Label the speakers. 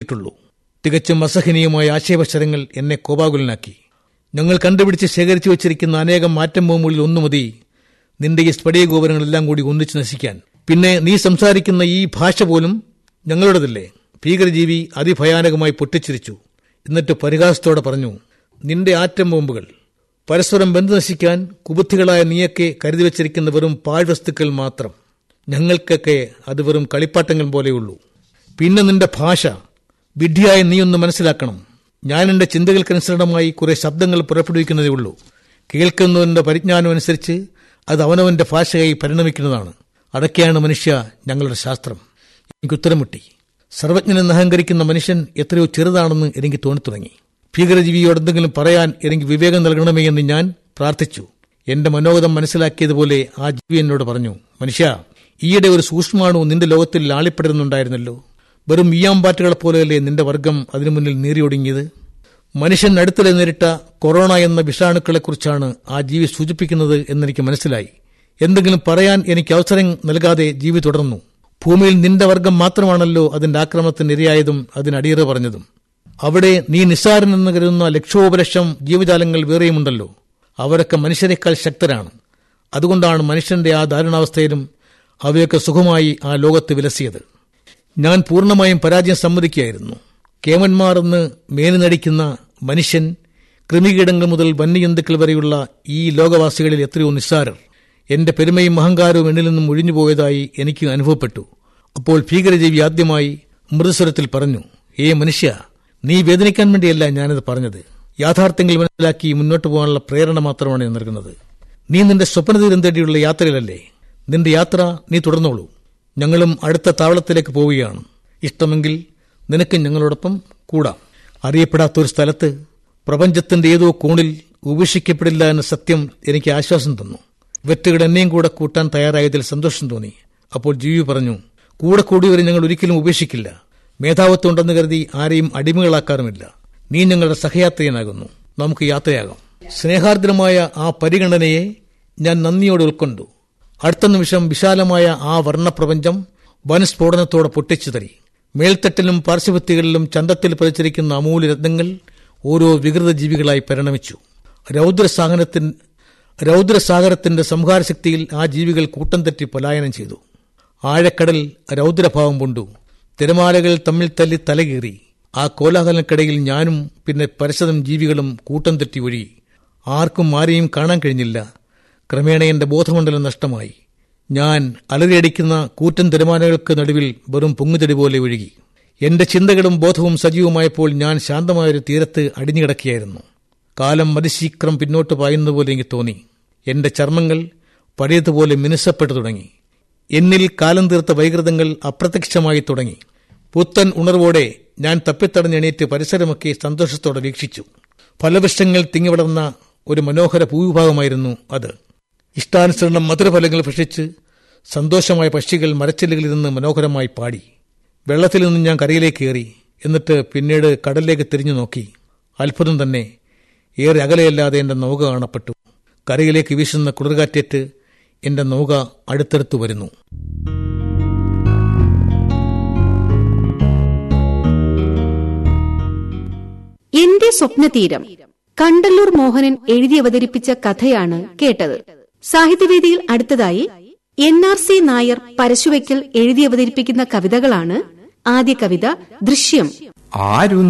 Speaker 1: നൽകിയിട്ടുള്ളൂ തികച്ചും അസഹനീയമായ ആശയവശരങ്ങൾ എന്നെ കോപാകുലനാക്കി ഞങ്ങൾ കണ്ടുപിടിച്ച് ശേഖരിച്ചു വച്ചിരിക്കുന്ന അനേകം മാറ്റം ബോംബുകളിൽ ഒന്നു മതി നിന്റെ ഈ സ്ഫടിക ഗോപുരങ്ങളെല്ലാം കൂടി ഒന്നിച്ചു നശിക്കാൻ പിന്നെ നീ സംസാരിക്കുന്ന ഈ ഭാഷ പോലും ഞങ്ങളുടേതല്ലേ ഭീകരജീവി അതിഭയാനകമായി പൊട്ടിച്ചിരിച്ചു എന്നിട്ട് പരിഹാസത്തോടെ പറഞ്ഞു നിന്റെ ആറ്റം ബോംബുകൾ പരസ്പരം ബന്ധു നശിക്കാൻ കുബുദ്ധികളായ നീയൊക്കെ കരുതി വച്ചിരിക്കുന്ന വെറും പാഴ്വസ്തുക്കൾ മാത്രം ഞങ്ങൾക്കൊക്കെ അത് വെറും കളിപ്പാട്ടങ്ങൾ പോലെയുള്ളൂ പിന്നെ നിന്റെ ഭാഷ വിഡ്ഢിയായ നീ ഒന്ന് മനസ്സിലാക്കണം ഞാൻ എന്റെ ചിന്തകൾക്കനുസരണമായി കുറെ ശബ്ദങ്ങൾ പുറപ്പെടുവിക്കുന്നതേ ഉള്ളൂ കേൾക്കുന്നതിന്റെ പരിജ്ഞാനം അനുസരിച്ച് അത് അവനവന്റെ ഭാഷയായി പരിണമിക്കുന്നതാണ് അതൊക്കെയാണ് മനുഷ്യ ഞങ്ങളുടെ ശാസ്ത്രം എനിക്ക് ഉത്തരം മുട്ടി സർവജ്ഞനെന്ന് അഹങ്കരിക്കുന്ന മനുഷ്യൻ എത്രയോ ചെറുതാണെന്ന് എനിക്ക് തോന്നിത്തുടങ്ങി ഭീകരജീവിയോട് എന്തെങ്കിലും പറയാൻ എനിക്ക് വിവേകം നൽകണമേ എന്ന് ഞാൻ പ്രാർത്ഥിച്ചു എന്റെ മനോഗതം മനസ്സിലാക്കിയതുപോലെ ആ ജീവി എന്നോട് പറഞ്ഞു മനുഷ്യ ഈയിടെ ഒരു സൂക്ഷ്മാണു നിന്റെ ലോകത്തിൽ ലാളിപ്പെടുന്നുണ്ടായിരുന്നല്ലോ വെറും ഈയാമ്പാറ്റുകളെ പോലെയല്ലേ നിന്റെ വർഗം അതിനു മുന്നിൽ നീറിയൊടുങ്ങിയത് മനുഷ്യൻ അടുത്തിടെ നേരിട്ട കൊറോണ എന്ന വിഷാണുക്കളെക്കുറിച്ചാണ് ആ ജീവി സൂചിപ്പിക്കുന്നത് എന്നെനിക്ക് മനസ്സിലായി എന്തെങ്കിലും പറയാൻ എനിക്ക് അവസരം നൽകാതെ ജീവി തുടർന്നു ഭൂമിയിൽ നിന്റെ വർഗം മാത്രമാണല്ലോ അതിന്റെ ആക്രമണത്തിന് ഇരയായതും അതിനടിയറ പറഞ്ഞതും അവിടെ നീ നിസ്സാരനെന്ന് കരുതുന്ന ലക്ഷോപലക്ഷം ജീവജാലങ്ങൾ വേറെയുമുണ്ടല്ലോ അവരൊക്കെ മനുഷ്യരെക്കാൾ ശക്തരാണ് അതുകൊണ്ടാണ് മനുഷ്യന്റെ ആ ദാരുണാവസ്ഥയിലും അവയൊക്കെ സുഖമായി ആ ലോകത്ത് വിലസിയത് ഞാൻ പൂർണ്ണമായും പരാജയം സമ്മതിക്കുകയായിരുന്നു കേമന്മാർ എന്ന് മേനി നടിക്കുന്ന മനുഷ്യൻ കൃമികീടങ്ങൾ മുതൽ വന്യജന്തുക്കൾ വരെയുള്ള ഈ ലോകവാസികളിൽ എത്രയോ നിസ്സാരർ എന്റെ പെരുമയും അഹങ്കാരവും എന്നിൽ നിന്നും ഒഴിഞ്ഞുപോയതായി എനിക്ക് അനുഭവപ്പെട്ടു അപ്പോൾ ഭീകരജീവി ആദ്യമായി മൃദുസ്വരത്തിൽ പറഞ്ഞു ഏ മനുഷ്യ നീ വേദനിക്കാൻ വേണ്ടിയല്ല ഞാനത് പറഞ്ഞത് യാഥാർത്ഥ്യങ്ങൾ മനസ്സിലാക്കി മുന്നോട്ട് പോകാനുള്ള പ്രേരണ മാത്രമാണ് ഞാൻ നൽകുന്നത് നീ നിന്റെ സ്വപ്നതീരം തേടിയുള്ള യാത്രയിലല്ലേ നിന്റെ യാത്ര നീ തുടർന്നോളൂ ഞങ്ങളും അടുത്ത താവളത്തിലേക്ക് പോവുകയാണ് ഇഷ്ടമെങ്കിൽ നിനക്ക് ഞങ്ങളോടൊപ്പം കൂടാം അറിയപ്പെടാത്ത ഒരു സ്ഥലത്ത് പ്രപഞ്ചത്തിന്റെ ഏതോ കോണിൽ ഉപേക്ഷിക്കപ്പെടില്ല എന്ന സത്യം എനിക്ക് ആശ്വാസം തന്നു വെറ്റുകൾ എന്നെയും കൂടെ കൂട്ടാൻ തയ്യാറായതിൽ സന്തോഷം തോന്നി അപ്പോൾ ജീവി പറഞ്ഞു കൂടെ കൂടിയവരെ ഞങ്ങൾ ഒരിക്കലും ഉപേക്ഷിക്കില്ല മേധാവത്വം ഉണ്ടെന്ന് കരുതി ആരെയും അടിമകളാക്കാറുമില്ല നീ ഞങ്ങളുടെ സഹയാത്രിയനാകുന്നു നമുക്ക് യാത്രയാകാം സ്നേഹാർദ്രമായ ആ പരിഗണനയെ ഞാൻ നന്ദിയോടെ ഉൾക്കൊണ്ടു അടുത്ത നിമിഷം വിശാലമായ ആ വർണ്ണപ്രപഞ്ചം വനസ്ഫോടനത്തോടെ പൊട്ടിച്ചു തരി മേൽത്തട്ടിലും പാർശ്വഭിത്തികളിലും ചന്തത്തിൽ പതിച്ചിരിക്കുന്ന അമൂല്യ രത്നങ്ങൾ ഓരോ വികൃത ജീവികളായി പരിണമിച്ചു രൗദ്രസാഗരത്തിൻ രൗദ്രസാഗരത്തിന്റെ സംഹാരശക്തിയിൽ ആ ജീവികൾ കൂട്ടം തെറ്റി പലായനം ചെയ്തു ആഴക്കടൽ രൗദ്രഭാവം കൊണ്ടു തിരമാലകൾ തമ്മിൽ തല്ലി തലകീറി ആ കോലാഹലത്തിനിടയിൽ ഞാനും പിന്നെ പരശതം ജീവികളും കൂട്ടം തെറ്റി ഒഴുകി ആർക്കും ആരെയും കാണാൻ കഴിഞ്ഞില്ല ക്രമേണ എന്റെ ബോധമണ്ഡലം നഷ്ടമായി ഞാൻ അലറിയടിക്കുന്ന കൂറ്റൻ തിരമാലകൾക്ക് നടുവിൽ വെറും പൊങ്ങുതടി പോലെ ഒഴുകി എന്റെ ചിന്തകളും ബോധവും സജീവമായപ്പോൾ ഞാൻ ശാന്തമായൊരു തീരത്ത് അടിഞ്ഞുകിടക്കുകയായിരുന്നു കാലം മതിശീക്രം പിന്നോട്ട് പായുന്നത് പോലെ എനിക്ക് തോന്നി എന്റെ ചർമ്മങ്ങൾ പഴയതുപോലെ മിനുസപ്പെട്ടു തുടങ്ങി എന്നിൽ കാലം തീർത്ത വൈകൃതങ്ങൾ അപ്രത്യക്ഷമായി തുടങ്ങി പുത്തൻ ഉണർവോടെ ഞാൻ തപ്പിത്തടഞ്ഞെണീറ്റ് പരിസരമൊക്കെ സന്തോഷത്തോടെ വീക്ഷിച്ചു ഫലവൃക്ഷങ്ങൾ തിങ്ങിവിടർന്ന ഒരു മനോഹര ഭൂവിഭാഗമായിരുന്നു അത് ഇഷ്ടാനുസരണം മധുരഫലങ്ങൾ ഭക്ഷിച്ച് സന്തോഷമായ പക്ഷികൾ മരച്ചില്ലുകളിൽ നിന്ന് മനോഹരമായി പാടി വെള്ളത്തിൽ നിന്ന് ഞാൻ കരയിലേക്ക് കയറി എന്നിട്ട് പിന്നീട് കടലിലേക്ക് തിരിഞ്ഞു നോക്കി അത്ഭുതം തന്നെ ഏറെ അകലെയല്ലാതെ എന്റെ നൗക കാണപ്പെട്ടു കരയിലേക്ക് വീശുന്ന കുളിർകാറ്റേറ്റ് എന്റെ നൗക അടുത്തടുത്തു വരുന്നു
Speaker 2: എന്റെ സ്വപ്നതീരം കണ്ടല്ലൂർ മോഹനൻ എഴുതി അവതരിപ്പിച്ച കഥയാണ് കേട്ടത് സാഹിത്യവേദിയിൽ അടുത്തതായി N R C Nair Parassuvaikkal എഴുതി അവതരിപ്പിക്കുന്ന കവിതകളാണ് ആദ്യ കവിത ദൃശ്യം
Speaker 3: ആരു